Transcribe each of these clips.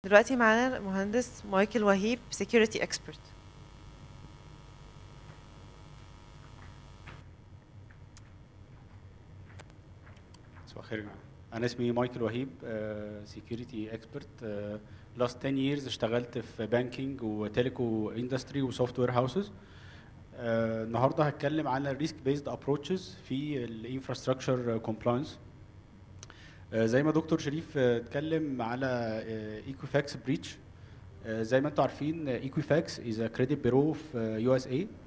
دلوقتي معانا المهندس مايكل وهيب security expert صباح الخير يا جماعة. انا اسمي مايكل وهيب سكيورتي اكسبرت لاست 10 years اشتغلت في بانكينج وتيليكو اندستري وسوفت وير هاوسز النهارده هتكلم على الريسك بيزد ابروتشز في الانفراستراكشر كومبلاينس زي ما دكتور شريف آه، اتكلم على ايكوفاكس بريتش زي ما انتم عارفين ايكوفاكس از كريدت بيرو في يو اس اي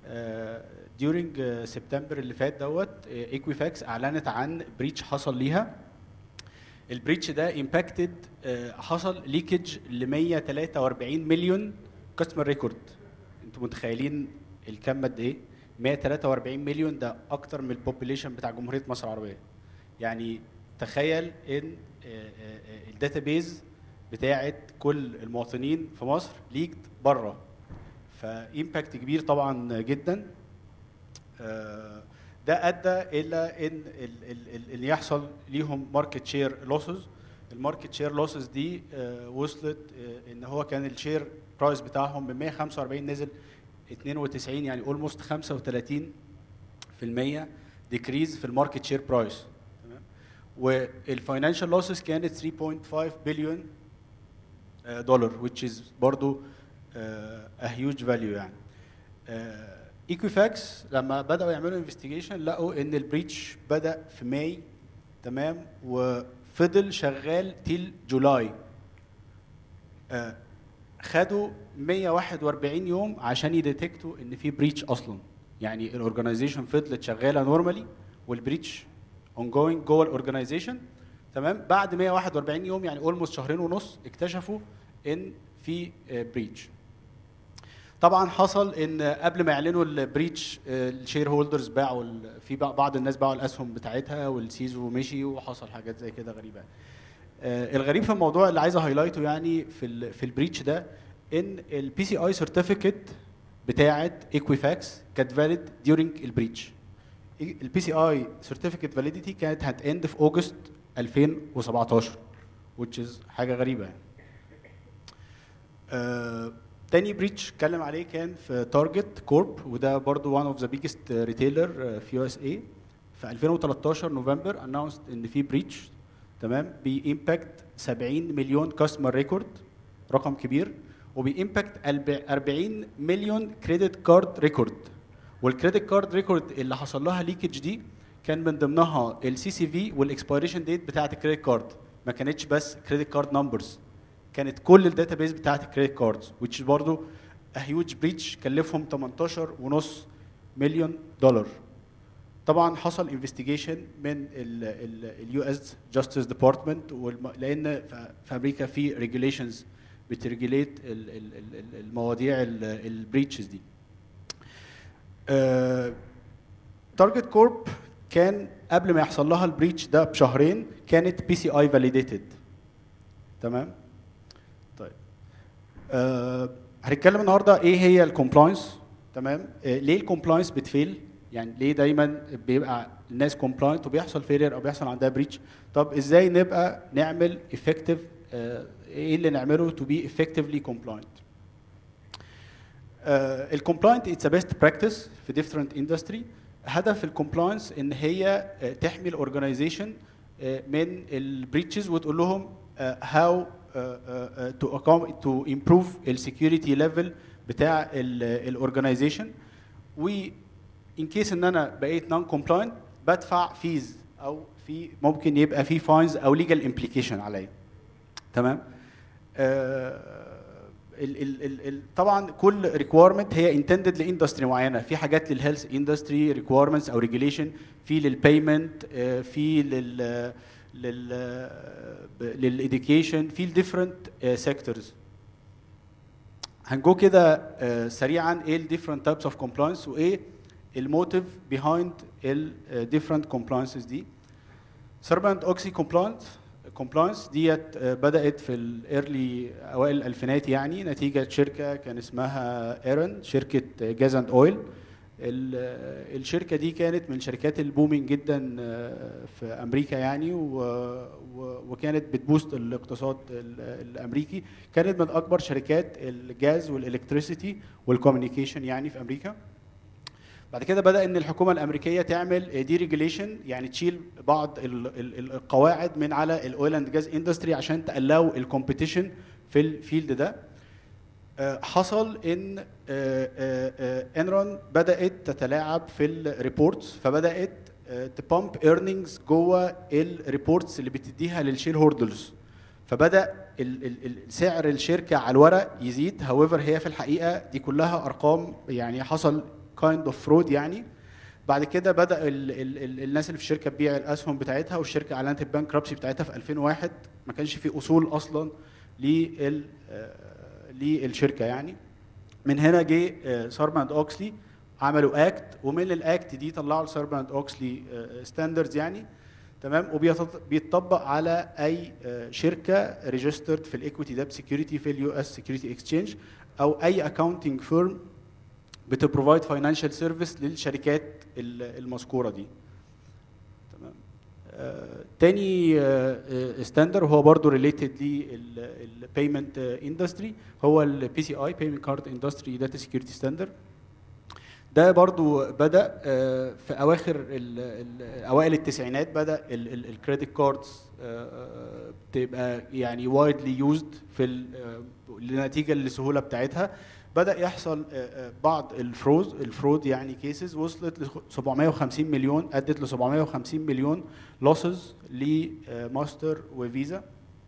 during سبتمبر اللي فات دوت ايكويفاكس اعلنت عن بريتش حصل ليها البريتش ده امباكتد حصل ليكج ل 143 مليون كاستمر ريكورد انتوا متخيلين الكم قد ايه 143 مليون ده اكتر من البوبوليشن بتاع جمهوريه مصر العربيه يعني تخيل ان الداتابيز بتاعت كل المواطنين في مصر ليكد بره فامباكت كبير طبعا جدا آه، ده ادى الى ان ال- ال- ال- اللي يحصل ليهم ماركت شير لوسز الماركت شير لوسز دي آه، وصلت آه، ان هو كان الشير برايس بتاعهم من 145 نزل 92 يعني اولموست 35 في المية ديكريز في الماركت شير برايس تمام والفاينانشال لوسز كانت 3.5 بليون دولار which is برضو uh, a huge value يعني ايكوفاكس لما بداوا يعملوا انفستيجيشن لقوا ان البريتش بدا في ماي تمام وفضل شغال تيل جولاي آه، خدوا 141 يوم عشان يديتكتوا ان في بريتش اصلا يعني الاورجنايزيشن فضلت شغاله نورمالي والبريتش اون جوينج جوه الاورجنايزيشن تمام بعد 141 يوم يعني اولموست شهرين ونص اكتشفوا ان في بريتش طبعا حصل ان قبل ما يعلنوا البريتش الشير هولدرز باعوا ال- في بع- بعض الناس باعوا الاسهم بتاعتها والسيزو مشي وحصل حاجات زي كده غريبه آه، الغريب في الموضوع اللي عايز اهايلايته يعني في ال في البريتش ده ان البي سي اي سيرتيفيكت بتاعه ايكويفاكس كانت فاليد ديورنج البريتش البي سي اي سيرتيفيكت فاليديتي كانت هتاند في اوجست 2017 which is حاجه غريبه يعني آه، تاني بريتش اتكلم عليه كان في تارجت كورب وده برضو وان اوف ذا بيجست ريتيلر في يو اس اي في 2013 نوفمبر اناونست ان في بريتش تمام بيمباكت 70 مليون كاستمر ريكورد رقم كبير وبيمباكت 40 مليون كريدت كارد ريكورد والكريدت كارد ريكورد اللي حصل لها ليكج دي كان من ضمنها السي سي في والاكسبيريشن ديت بتاعه الكريدت كارد ما كانتش بس كريدت كارد نمبرز كانت كل الداتابيز بتاعت الكريدت كاردز which برضه a huge breach كلفهم 18 ونص مليون دولار طبعا حصل انفستيجيشن من اليو اس جاستس ديبارتمنت لان ف- في امريكا في ريجوليشنز بتريجوليت المواضيع البريتشز دي تارجت كورب كان قبل ما يحصل لها البريتش ده بشهرين كانت بي سي اي فاليديتد تمام طيب آه هنتكلم النهارده ايه هي الكومبلاينس تمام آه ليه الكومبلاينس بتفيل يعني ليه دايما بيبقى الناس كومبلاينت وبيحصل فيلير او بيحصل عندها بريتش طب ازاي نبقى نعمل افكتيف ايه اللي نعمله تو بي افكتيفلي كومبلاينت الكومبلاينت اتس بيست براكتس في ديفرنت اندستري هدف الكومبلاينس ان هي آه، تحمي الاورجنايزيشن من البريتشز وتقول لهم هاو تو تو امبروف السكيورتي ليفل بتاع الاورجنايزيشن و ان كيس ان انا بقيت نون كومبلاينت بدفع فيز او في ممكن يبقى في فاينز او ليجال امبليكيشن عليا تمام آه، ال ال ال ال طبعا كل ريكويرمنت هي انتندد لاندستري معينه في حاجات للهيلث اندستري ريكويرمنتس او ريجوليشن في للبيمنت في لل لل للإديوكيشن في الديفرنت سيكتورز هنجو كده آه، سريعا ايه الديفرنت تايبس اوف كومبلاينس وايه الموتيف بيهايند الديفرنت كومبلاينسز دي سيربنت اوكسي كومبلاينت كومبلاينس ديت آه، بدات في الايرلي اوائل الالفينات يعني نتيجه شركه كان اسمها ايرن شركه جاز اند اويل ال- الشركه دي كانت من الشركات البومينج جدا آه، في امريكا يعني و- و- وكانت بتبوست الاقتصاد ال- الامريكي كانت من اكبر شركات الجاز والالكتريسيتي والكوميونيكيشن يعني في امريكا بعد كده بدا ان الحكومه الامريكيه تعمل دي ريجوليشن يعني تشيل بعض ال- ال- ال- القواعد من على الاويل اند جاز اندستري عشان تقللوا الكومبيتيشن في الفيلد ده آه، حصل ان انرون بدات تتلاعب في الريبورتس فبدات تبامب ايرنينجز جوه الريبورتس اللي بتديها للشير هوردرز فبدا ال- ال- ال- سعر الشركه على الورق يزيد هاويفر هي في الحقيقه دي كلها ارقام يعني حصل كايند اوف فرود يعني بعد كده بدا ال ال ال الناس اللي في الشركه تبيع الاسهم بتاعتها والشركه اعلنت البانكربسي بتاعتها في 2001 ما كانش في اصول اصلا لل آه، للشركه يعني من هنا جه سارباند اوكسلي عملوا اكت ومن الاكت دي طلعوا السارباند اوكسلي ستاندردز يعني تمام وبيتطبق على اي آه، شركه ريجسترد في الايكويتي داب سكيورتي في اليو اس سكيورتي اكسشينج او اي اكاونتنج فيرم بتبروفايد فاينانشال سيرفيس للشركات ال- المذكوره دي تمام آه، تاني ستاندر هو برضه ريليتد للبيمنت اندستري هو البي سي اي بيمنت كارد اندستري داتا سكيورتي ستاندر ده برضو بدا آه، في اواخر ال- ال- اوائل التسعينات بدا الكريدت كاردز تبقى يعني وايدلي يوزد في ال- آه، نتيجه للسهوله بتاعتها بدا يحصل آه، آه، بعض الفروز الفرود يعني كيسز وصلت ل 750 مليون ادت ل 750 مليون لوسز لماستر وفيزا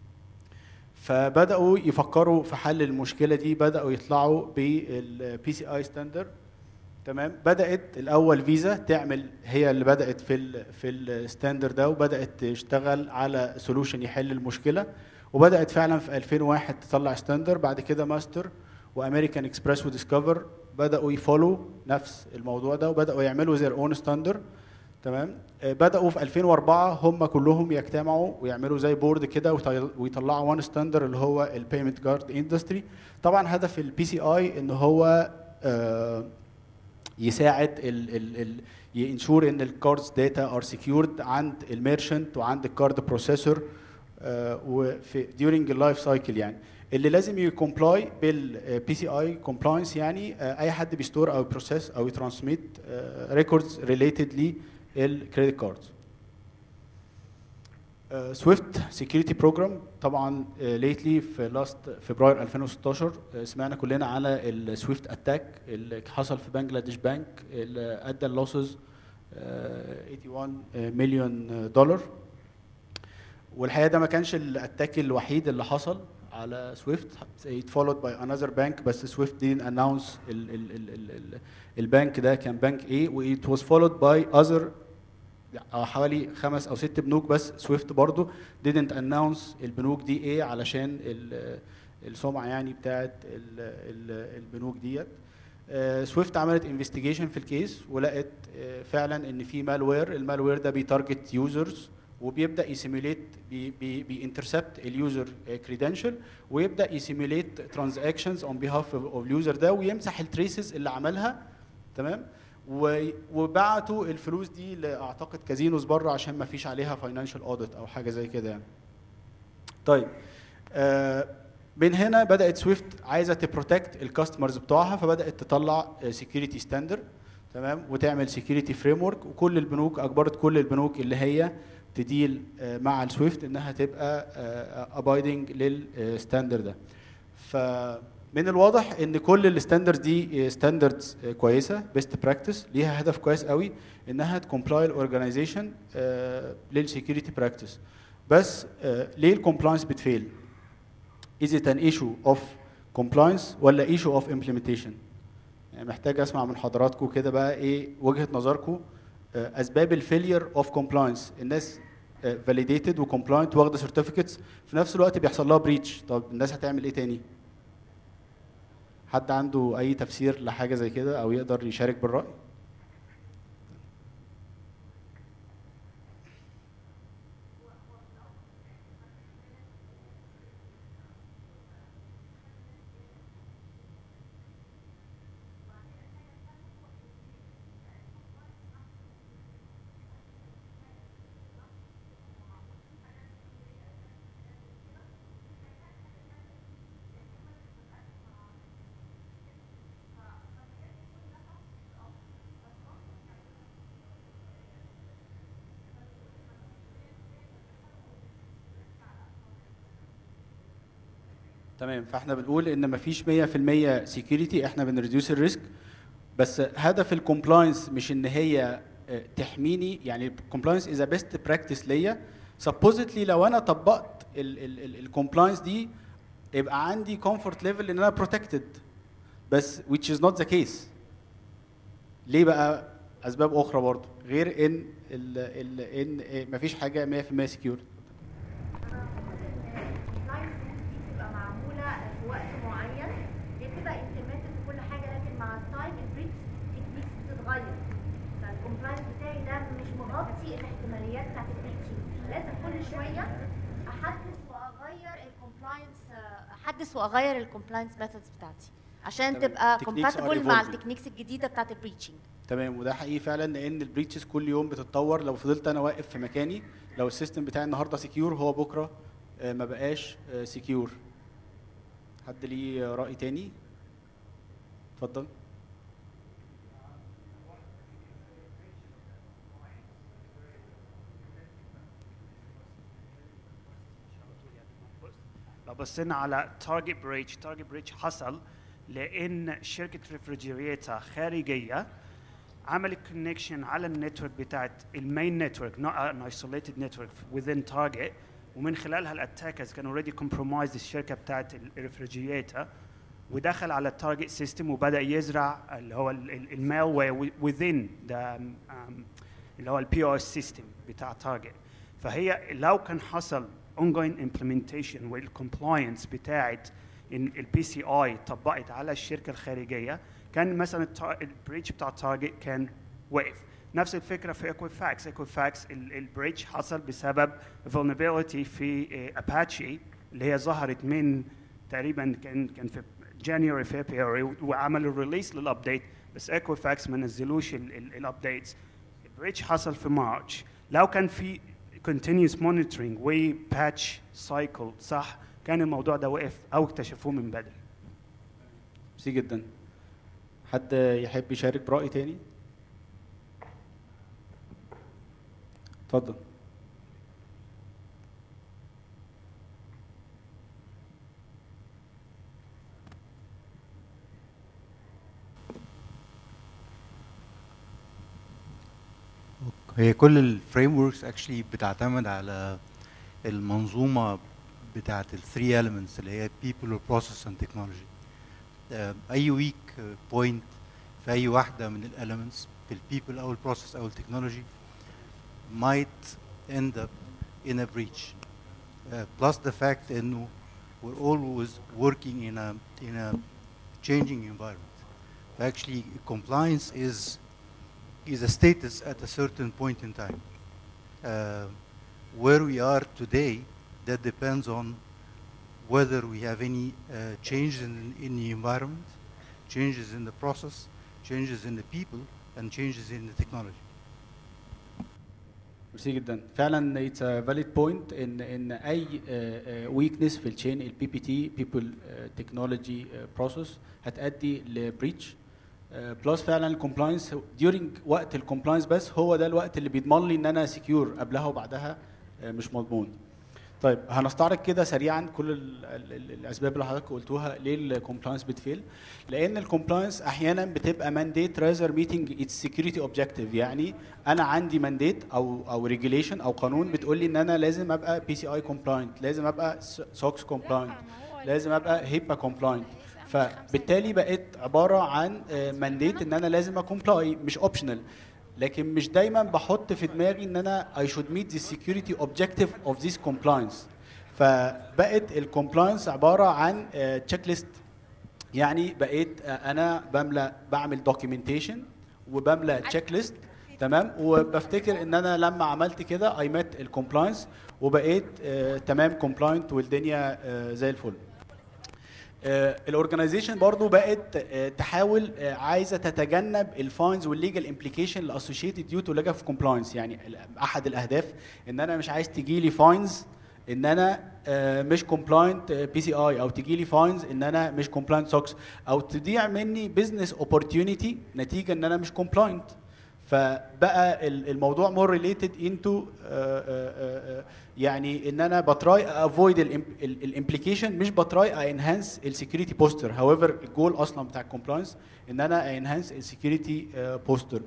فبداوا يفكروا في حل المشكله دي بداوا يطلعوا بالبي سي اي ستاندرد تمام بدات الاول فيزا تعمل هي اللي بدات في ال في الستاندرد ده وبدات تشتغل على سولوشن يحل المشكله وبدات فعلا في 2001 تطلع ستاندرد بعد كده ماستر وامريكان اكسبريس وديسكفر بداوا يفولو نفس الموضوع ده وبداوا يعملوا زي اون ستاندرد تمام آه، بداوا في 2004 هم كلهم يجتمعوا ويعملوا زي بورد كده ويطل- ويطلعوا وان ستاندرد اللي هو البيمنت كارد اندستري طبعا هدف البي سي اي ان هو آه، يساعد ال ال ال ينشور ان الكاردز داتا ار سكيورد عند الميرشنت وعند الكارد بروسيسور وفي during اللايف سايكل يعني اللي لازم يكومبلاي بالبي سي اي كومبلاينس يعني آه، اي حد بيستور او بروسيس او يترانسميت ريكوردز ريليتد للكريدت كاردز سويفت سكيورتي بروجرام طبعا ليتلي في لاست فبراير 2016 آه، سمعنا كلنا على السويفت اتاك اللي حصل في بنجلاديش بانك اللي ادى اللوسز 81 مليون دولار والحقيقه ده ما كانش الاتاك الوحيد اللي حصل على سويفت it followed by another bank بس سويفت didn't announce ال ال ال ال ال البنك ده كان بنك ايه و it was followed by other آه، حوالي خمس او ست بنوك بس سويفت برضو didn't announce البنوك دي ايه علشان ال- السمعه يعني بتاعت ال- ال- البنوك ديت سويفت عملت انفستيجيشن في الكيس ولقت آه، فعلا ان في مالوير المالوير ده بيتارجت يوزرز وبيبدا يسيميليت بي بي بينترسبت اليوزر كريدنشال ويبدا يسيميليت ترانزاكشنز اون بيهاف اوف اليوزر ده ويمسح التريسز اللي عملها تمام و- وبعتوا الفلوس دي لاعتقد كازينوز بره عشان ما فيش عليها فاينانشال اوديت او حاجه زي كده يعني طيب آه من هنا بدات سويفت عايزه تبروتكت الكاستمرز بتوعها فبدات تطلع سكيورتي ستاندرد تمام وتعمل سكيورتي فريم ورك وكل البنوك اجبرت كل البنوك اللي هي تديل آه، مع السويفت انها تبقى ابايدنج للستاندرد ده فمن الواضح ان كل الستاندردز دي ستاندردز كويسه بيست براكتس ليها هدف كويس قوي انها تكومبلاي الاورجنايزيشن للسكيورتي براكتس بس آه، ليه الكومبلاينس بتفيل is it an issue of compliance ولا issue of implementation يعني محتاج اسمع من حضراتكم كده بقى ايه وجهة نظركم آه، اسباب الفيلير اوف كومبلاينس الناس فاليديتد وكومبلاينت واخده سيرتيفيكتس في نفس الوقت بيحصل لها بريتش طب الناس هتعمل ايه تاني حد عنده اي تفسير لحاجه زي كده او يقدر يشارك بالراي تمام فاحنا بنقول ان مفيش 100% سكيورتي احنا بنريديوس الريسك بس هدف الكومبلاينس مش ان هي آه، تحميني يعني الكومبلاينس از بيست براكتس ليا سبوزيتلي لو انا طبقت الكومبلاينس دي يبقى عندي كومفورت ليفل ان انا بروتكتد بس which is not the case ليه بقى اسباب اخرى برضو غير ان ال ال ان مفيش حاجه 100% سكيور اللايف دي تبقى معموله في وقت معين هي بتبقى implemented في كل حاجه لكن مع التايم البريكس تكنيكس بتتغير فالكومبلاينس بتاعي ده مش مغطي الاحتماليات بتاعت البريتشنج لازم كل شويه احدث واغير الكومبلاينس احدث واغير الكومبلاينس ميثودز بتاعتي عشان تمام. تبقى Techniques are compatible مع evolving. التكنيكس الجديده بتاعت البريتشنج تمام وده حقيقي فعلا لان البريتشز كل يوم بتتطور لو فضلت انا واقف في مكاني لو السيستم بتاعي النهارده سكيور هو بكره آه، ما بقاش سكيور حد ليه راي تاني اتفضل لو بصينا على تارجت بريتش تارجت بريتش حصل لان شركه ريفرجريتر خارجيه عملت كونكشن على النتورك بتاعت المين نتورك not an isolated network within target ومن خلالها الاتاكرز كانوا اوريدي compromised الشركه بتاعت الريفرجريتر ودخل على التارجت سيستم وبدا يزرع اللي هو المالوير within the um, اللي هو البي او اس سيستم بتاع تارجت فهي لو كان حصل ongoing implementation والcompliance بتاعت ان البي سي اي طبقت على الشركه الخارجيه كان مثلا البريتش بتاع تارجت كان وقف نفس الفكره في اكويفاكس اكويفاكس البريتش حصل بسبب vulnerability في اباتشي اللي هي ظهرت من تقريبا كان كان في جانيوري فبراير وعملوا ريليس للابديت بس اكويفاكس ما نزلوش الابديتس البريتش حصل في مارش لو كان في continuous monitoring و patch cycle صح كان الموضوع ده وقف او اكتشفوه من بدري ميرسي جدا حد يحب يشارك برأي تاني اتفضل هي كل الفريم وركس اكشلي بتعتمد على المنظومه بتاعه الثري elements اللي هي people process and technology آه، اي ويك بوينت في اي واحده من الاليمنتس في البيبل او البروسيس او التكنولوجي might end up in a breach uh, plus the fact انه we're always working in a in a changing environment actually compliance is is a status at a certain point in time. Uh, where we are today, that depends on whether we have any uh, changes in, in the environment, changes in the process, changes in the people, and changes in the technology. ميرسي جدا فعلا اتس فاليد بوينت ان ان اي ويكنس في التشين البي بي تي بيبل تكنولوجي بروسيس هتؤدي لبريتش بلس فعلا الكومبلاينس ديورنج وقت الكومبلاينس بس هو ده الوقت اللي بيضمن لي ان انا سكيور قبلها وبعدها آه، مش مضمون طيب هنستعرض كده سريعا كل ال ال ال الاسباب اللي حضرتك قلتوها ليه الكومبلاينس بتفيل لان الكومبلاينس احيانا بتبقى مانديت راذر ميتنج اتس سكيورتي اوبجكتيف يعني انا عندي مانديت او او ريجوليشن او قانون بتقول لي ان انا لازم ابقى بي سي اي كومبلاينت لازم ابقى سوكس كومبلاينت لازم ابقى هيبا كومبلاينت فبالتالي بقيت عباره عن مانديت ان انا لازم اكومبلاي مش اوبشنال لكن مش دايما بحط في دماغي ان انا I should meet the security objective of this compliance فبقت الكومبلاينس عباره عن تشيك ليست يعني بقيت آه، انا بملى بعمل دوكيومنتيشن وبملى تشيك ليست تمام وبفتكر ان انا لما عملت كده اي مات الكومبلاينس وبقيت آه تمام كومبلاينت والدنيا آه زي الفل الاورجنايزيشن برضو بقت آه، تحاول آه، عايزه تتجنب الفاينز والليجل امبليكيشن الاسوشيتد ديو تو لاك اوف كومبلاينس يعني ال- احد الاهداف ان انا مش عايز تجي لي فاينز ان انا آه، مش كومبلاينت بي سي اي او تجي لي فاينز ان انا مش كومبلاينت سوكس او تضيع مني بزنس اوبورتيونيتي نتيجه ان انا مش كومبلاينت فبقى ال- الموضوع مور ريليتد انتو يعني ان انا بتراي افويد الامبليكيشن مش بتراي انهانس السكيورتي بوستر هاويفر الجول اصلا بتاع الكومبلاينس ان انا انهانس السكيورتي بوستر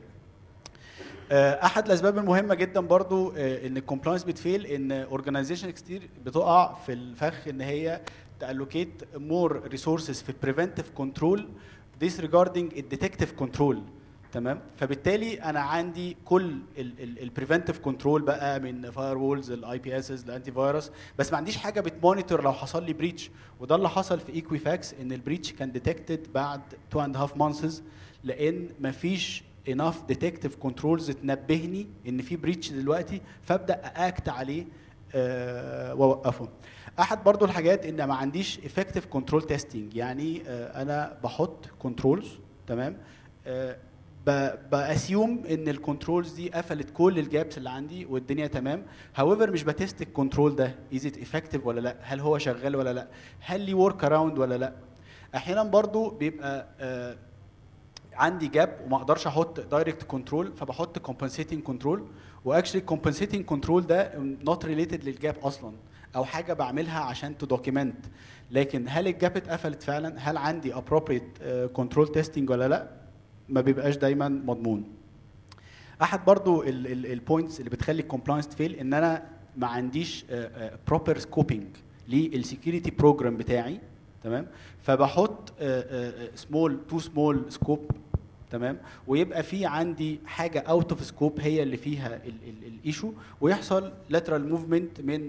آه، احد الاسباب المهمه جدا برضو آه، ان الكومبلاينس بتفيل ان اورجانيزيشن كتير بتقع في الفخ ان هي تالوكيت مور ريسورسز في بريفنتيف كنترول disregarding الديتكتيف كنترول تمام فبالتالي انا عندي كل البريفنتيف كنترول بقى من فاير وولز الاي بي اسز الانتي فيروس بس ما عنديش حاجه بتمونيتور لو حصل لي بريتش وده اللي حصل في ايكويفاكس ان البريتش كان ديتكتد بعد 2 اند هاف مانثز لان مفيش enough ديتكتيف كنترولز تنبهني ان في بريتش دلوقتي فابدا اكت عليه آه، واوقفه احد برضو الحاجات ان ما عنديش effective كنترول تيستنج يعني آه، انا بحط كنترولز تمام آه، باسيوم ان الكنترولز دي قفلت كل الجابس اللي عندي والدنيا تمام هاويفر مش بتست الكنترول ده از ات افكتيف ولا لا هل هو شغال ولا لا هل ليه ورك اراوند ولا لا احيانا برضو بيبقى آه عندي جاب وما اقدرش احط دايركت كنترول فبحط كومبنسيتنج كنترول واكشلي كومبنسيتنج كنترول ده نوت ريليتد للجاب اصلا او حاجه بعملها عشان تدوكيمنت لكن هل الجاب اتقفلت فعلا هل عندي appropriate كنترول تيستنج ولا لا ما بيبقاش دايما مضمون احد برضو البوينتس اللي بتخلي الكومبلاينس فيل ان انا ما عنديش بروبر سكوبينج للسكيورتي بروجرام بتاعي تمام فبحط سمول تو سمول سكوب تمام ويبقى في عندي حاجه اوت اوف سكوب هي اللي فيها الايشو ويحصل لاترال موفمنت من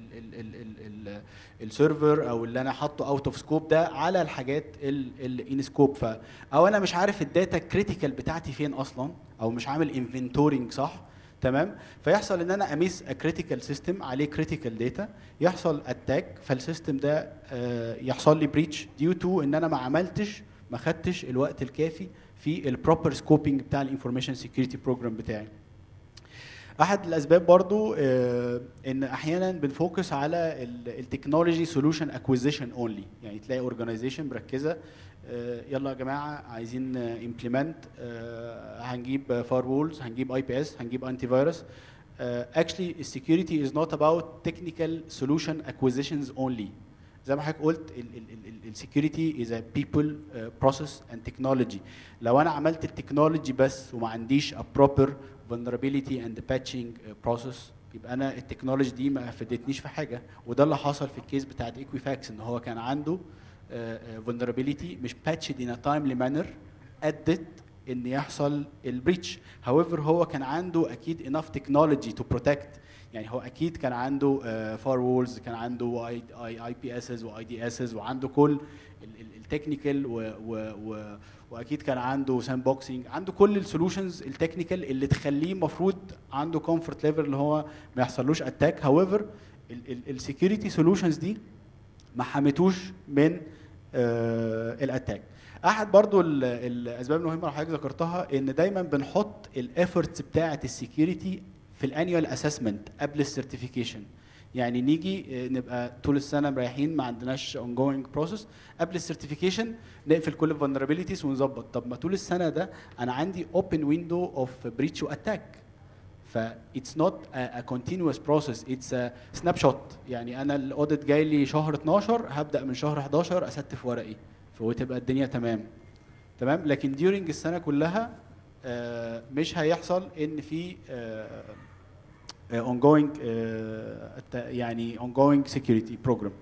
ال السيرفر او اللي انا حاطه اوت اوف سكوب ده على الحاجات الان سكوب ف او انا مش عارف الداتا كريتيكال بتاعتي فين اصلا او مش عامل انفنتورنج صح تمام فيحصل ان انا اميس كريتيكال سيستم عليه كريتيكال داتا يحصل اتاك فالسيستم ده آه، يحصل لي بريتش ديو تو ان انا ما عملتش ما خدتش الوقت الكافي في البروبر سكوبينج بتاع الانفورميشن سيكيورتي بروجرام بتاعي احد الاسباب برضو آه، ان احيانا بنفوكس على التكنولوجي سولوشن اكوزيشن اونلي يعني تلاقي اورجانيزيشن مركزه آه، يلا يا جماعه عايزين امبلمنت هنجيب فاير وولز هنجيب اي بي اس هنجيب انتي فيروس actually السكيورتي is not about technical solution acquisitions only زي ما حضرتك قلت السكيورتي از people uh, process and technology لو انا عملت التكنولوجي بس وما عنديش a proper vulnerability and patching uh, process يبقى انا التكنولوجي دي ما افادتنيش في حاجه وده اللي حصل في الكيس بتاعت ايكويفاكس ان هو كان عنده uh, uh, vulnerability مش patched in a timely manner ادت ان يحصل البريتش however هو كان عنده اكيد enough technology to protect يعني هو اكيد كان عنده فار وولز كان عنده اي اي بي اسز واي دي اسز وعنده كل التكنيكال واكيد كان عنده ساند بوكسنج عنده كل السولوشنز التكنيكال اللي تخليه المفروض عنده كومفورت ليفل اللي هو ما يحصلوش اتاك هاويفر السكيورتي سولوشنز دي ما حمتوش من الاتاك احد برضو ال- الاسباب المهمه اللي حضرتك ذكرتها ان دايما بنحط الافورتس بتاعه السكيورتي في الانيوال اسسمنت قبل السيرتيفيكيشن يعني نيجي آه، نبقى طول السنه مريحين ما عندناش اون جوينج بروسيس قبل السيرتيفيكيشن نقفل كل الفولنربيلتيز ونظبط طب ما طول السنه ده انا عندي اوبن ويندو اوف بريتش واتاك ف it's not a, a continuous process it's a snapshot يعني انا الاوديت جاي لي شهر 12 هبدا من شهر 11 استف ورقي وتبقى الدنيا تمام تمام لكن during السنه كلها آه، مش هيحصل ان في آه، آه، ongoing آه، الت- يعني ongoing security program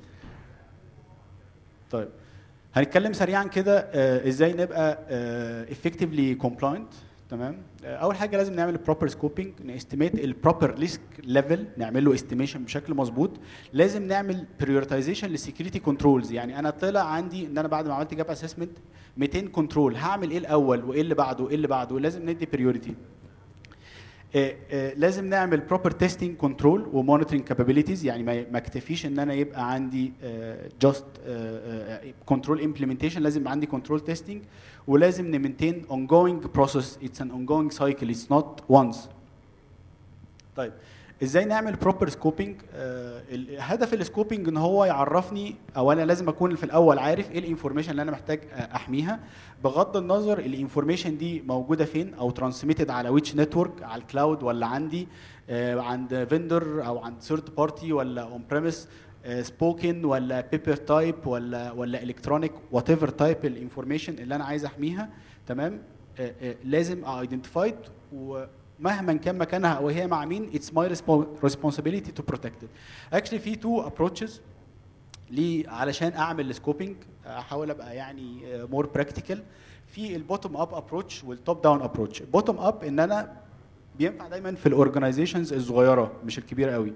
طيب هنتكلم سريعا كده آه، ازاي نبقى آه، effectively compliant تمام آه، اول حاجه لازم نعمل proper scoping نستيميت البروبر ريسك ليفل نعمل له استيميشن بشكل مظبوط لازم نعمل prioritization للسكيورتي كنترولز يعني انا طلع عندي ان انا بعد ما عملت جاب اسسمنت 200 كنترول هعمل ايه الاول وايه اللي بعده وايه اللي بعده لازم ندي priority آه، آه، لازم نعمل proper testing control وmonitoring capabilities يعني ما ما اكتفيش ان انا يبقى عندي آه، just آه، آه، control implementation لازم يبقى عندي control testing ولازم نمنتين ongoing process it's an ongoing cycle it's not once طيب ازاي نعمل بروبر سكوبنج هدف السكوبنج ان هو يعرفني او انا لازم اكون في الاول عارف ايه الانفورميشن اللي انا محتاج آه، احميها بغض النظر الانفورميشن دي موجوده فين او ترانسميتد على ويتش نتورك على الكلاود ولا عندي آه، عند فيندور او عند ثيرد بارتي ولا اون بريمس سبوكن ولا بيبر تايب ولا ولا الكترونيك وات ايفر تايب الانفورميشن اللي انا عايز احميها تمام آه، آه، لازم ايدنتيفايد ومهما كان مكانها او هي مع مين اتس ماي responsibility تو protect it actually في تو ابروتشز ليه علشان اعمل السكوبنج احاول ابقى يعني مور براكتيكال في البوتوم اب ابروتش والتوب داون ابروتش البوتوم اب ان انا بينفع دايما في الاورجنايزيشنز الصغيره مش الكبيره قوي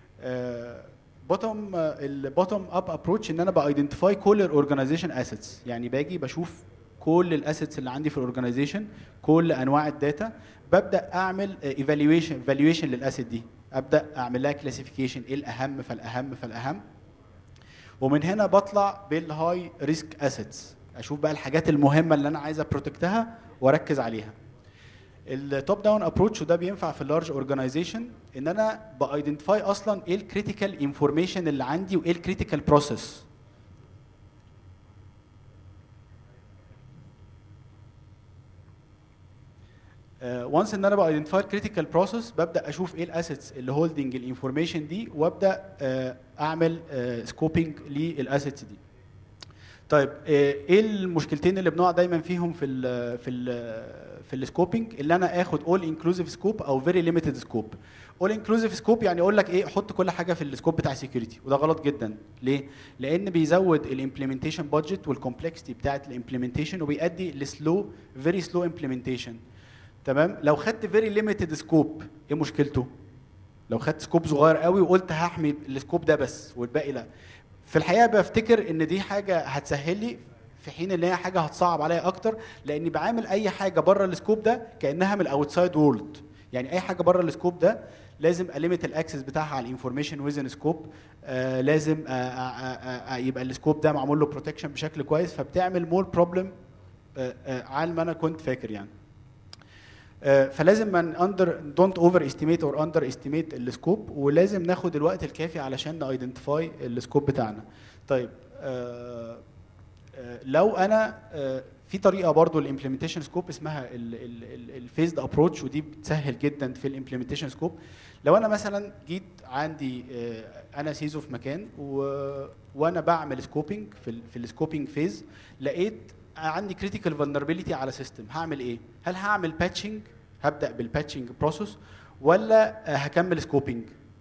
بوتوم البوتوم اب ابروتش ان انا بايدنتيفاي كل الاورجنايزيشن اسيتس يعني باجي بشوف كل الاسيتس اللي عندي في الاورجنايزيشن كل انواع الداتا ببدا اعمل ايفالويشن ايفالويشن للاسيت دي ابدا اعمل لها كلاسيفيكيشن ايه الاهم فالاهم فالاهم ومن هنا بطلع بالهاي ريسك اسيتس اشوف بقى الحاجات المهمه اللي انا عايز ابروتكتها واركز عليها التوب داون ابروتش وده بينفع في اللارج اورجانيزيشن ان انا بايدنتيفاي اصلا ايه الكريتيكال انفورميشن اللي عندي وايه الكريتيكال بروسيس وانس ان انا بايدنتيفاي الكريتيكال بروسيس ببدا اشوف ايه الاسيتس اللي هولدنج الانفورميشن دي وابدا آه، اعمل سكوبنج للاسيتس دي طيب آه، ايه المشكلتين اللي بنقع دايما فيهم في ال في ال في السكوبنج اللي انا اخد اول انكلوزيف سكوب او فيري ليميتد سكوب اول انكلوزيف سكوب يعني اقول لك ايه حط كل حاجه في السكوب بتاع السكيورتي وده غلط جدا ليه لان بيزود الامبلمنتيشن بادجت والكومبلكسيتي بتاعت الامبلمنتيشن وبيؤدي لسلو فيري سلو امبلمنتيشن تمام لو خدت فيري ليميتد سكوب ايه مشكلته لو خدت سكوب صغير قوي وقلت هحمي السكوب ده بس والباقي لا في الحقيقه بفتكر ان دي حاجه هتسهل لي في حين ان هي حاجه هتصعب عليا اكتر لاني بعامل اي حاجه بره السكوب ده كانها من الاوتسايد وورلد يعني اي حاجه بره السكوب ده لازم اليميت الاكسس بتاعها على الانفورميشن ويزن سكوب آه لازم آه آه آه آه يبقى السكوب ده معمول له بروتكشن بشكل كويس فبتعمل مور بروبلم آه آه على ما انا كنت فاكر يعني آه، فلازم من اندر دونت اوفر استيميت اور اندر استيميت السكوب ولازم ناخد الوقت الكافي علشان نايدنتيفاي السكوب بتاعنا طيب آه، آه، لو انا آه، في طريقه برضو الامبلمنتيشن سكوب اسمها الفيزد ابروتش ودي بتسهل جدا في الامبلمنتيشن سكوب لو انا مثلا جيت عندي آه، انا سيزو في مكان و... وانا بعمل سكوبنج في ال في السكوبنج فيز لقيت عندي كريتيكال فولنربيليتي على سيستم هعمل ايه هل هعمل باتشنج هبدا بالباتشنج بروسيس ولا آه، هكمل سكوبنج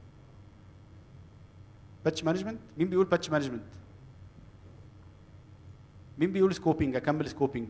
باتش مانجمنت مين بيقول باتش مانجمنت مين بيقول سكوبنج اكمل سكوبنج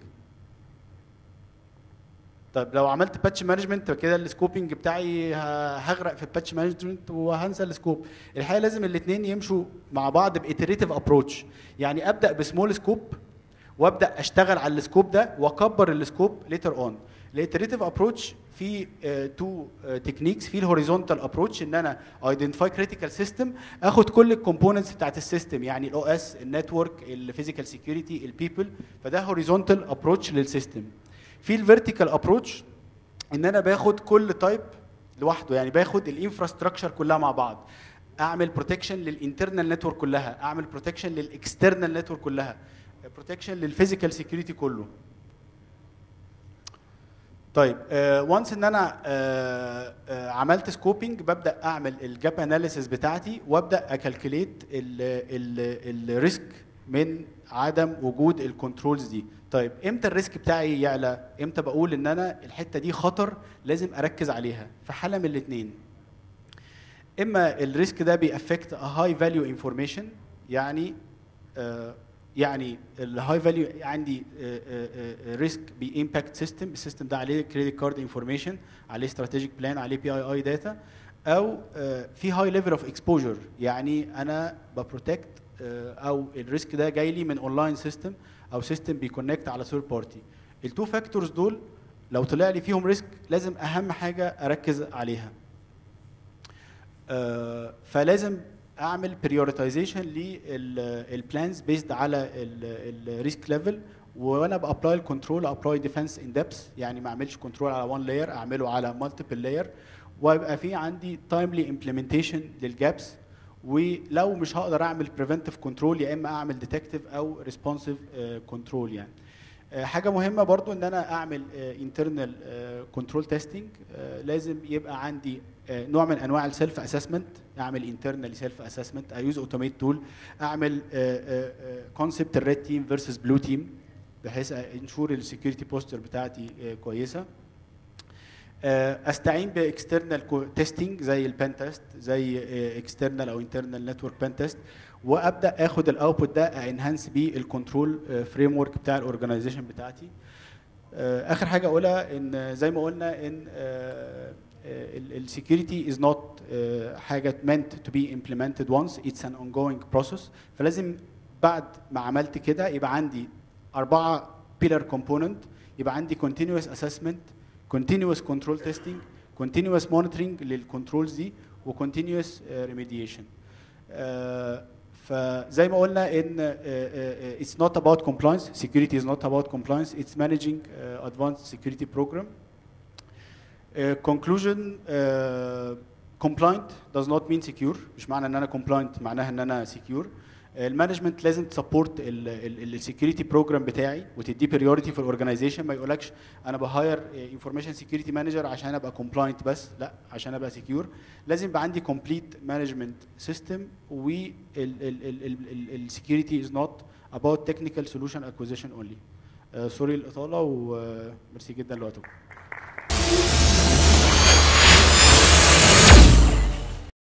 طيب لو عملت باتش مانجمنت كده السكوبنج بتاعي ه- هغرق في الباتش مانجمنت وهنسى السكوب الحقيقه لازم الاثنين يمشوا مع بعض بايتريتيف ابروتش يعني ابدا بسمول سكوب وابدا اشتغل على السكوب ده واكبر السكوب ليتر اون الايتريتيف ابروتش في تو تكنيكس في الهوريزونتال ابروتش ان انا ايدنتيفاي كريتيكال سيستم اخد كل الكومبوننتس بتاعت السيستم يعني الاو اس النتورك الفيزيكال سيكيورتي البيبل فده هوريزونتال ابروتش للسيستم في الفيرتيكال ابروتش ان انا باخد كل تايب لوحده يعني باخد الانفراستراكشر كلها مع بعض اعمل بروتكشن للانترنال نتورك كلها اعمل بروتكشن للاكسترنال نتورك كلها بروتكشن للفيزيكال سيكيورتي كله طيب وانس ان انا آه، آه، عملت سكوبنج ببدا اعمل الجاب اناليسيس بتاعتي وابدا اكالكوليت الريسك من عدم وجود الكنترولز دي طيب امتى الريسك بتاعي يعلى امتى بقول ان انا الحته دي خطر لازم اركز عليها في حاله من الاثنين اما الريسك ده بيأفكت ا هاي فاليو انفورميشن يعني آه، يعني الهاي فاليو عندي ريسك بيمباكت سيستم السيستم ده عليه كريدت كارد انفورميشن عليه استراتيجيك بلان عليه بي اي اي داتا او آه، في هاي ليفل اوف اكسبوجر يعني انا ببروتكت او الريسك ده جاي لي من اونلاين سيستم او سيستم بيكونكت على ثيرد بارتي التو فاكتورز دول لو طلع لي فيهم ريسك لازم اهم حاجه اركز عليها آه، فلازم اعمل بريورتيزيشن للبلانز بيزد على الريسك ليفل وانا بابلاي الكنترول ابلاي ديفense ان ديبث يعني ما اعملش كنترول على وان لاير اعمله على مالتيبل لاير ويبقى في عندي تايملي امبلمنتيشن للجابس ولو مش هقدر اعمل بريفنتيف كنترول يا اما اعمل ديتكتيف او ريسبونسيف كنترول يعني آه، حاجه مهمه برضو ان انا اعمل انترنال كنترول تيستنج لازم يبقى عندي آه، نوع من انواع السيلف اسسمنت اعمل انترنال سيلف اسسمنت ايوز اوتوميت تول اعمل كونسبت الريد تيم فيرسز بلو تيم بحيث انشور السكيورتي بوستر بتاعتي آه، كويسه آه، استعين باكسترنال تيستنج زي البان تيست زي اكسترنال او انترنال نتورك بان تيست وابدا اخد الاوتبوت ده انهانس بيه الكنترول فريم ورك بتاع الاورجنايزيشن بتاعتي آه، اخر حاجه اقولها ان زي ما قلنا ان السكيورتي از نوت حاجه meant to be implemented once it's an ongoing process فلازم بعد ما عملت كده يبقى عندي اربعه pillar component يبقى عندي continuous assessment continuous control testing continuous monitoring للكنترولز دي و continuous uh, remediation uh, فزي ما قلنا ان uh, uh, it's not about compliance security is not about compliance it's managing uh, advanced security program Uh, conclusion uh, compliant does not mean secure مش معنى ان انا compliant معناها ان انا secure المانجمنت لازم تسبورت السكيورتي بروجرام بتاعي وتديه بريورتي في الاورجنايزيشن ما يقولكش انا بهاير انفورميشن سكيورتي مانجر عشان ابقى كومبلاينت بس لا عشان ابقى سكيور لازم يبقى عندي كومبليت مانجمنت سيستم والسكيورتي از نوت about technical solution acquisition only سوري الاطاله وميرسي جدا لوقتكم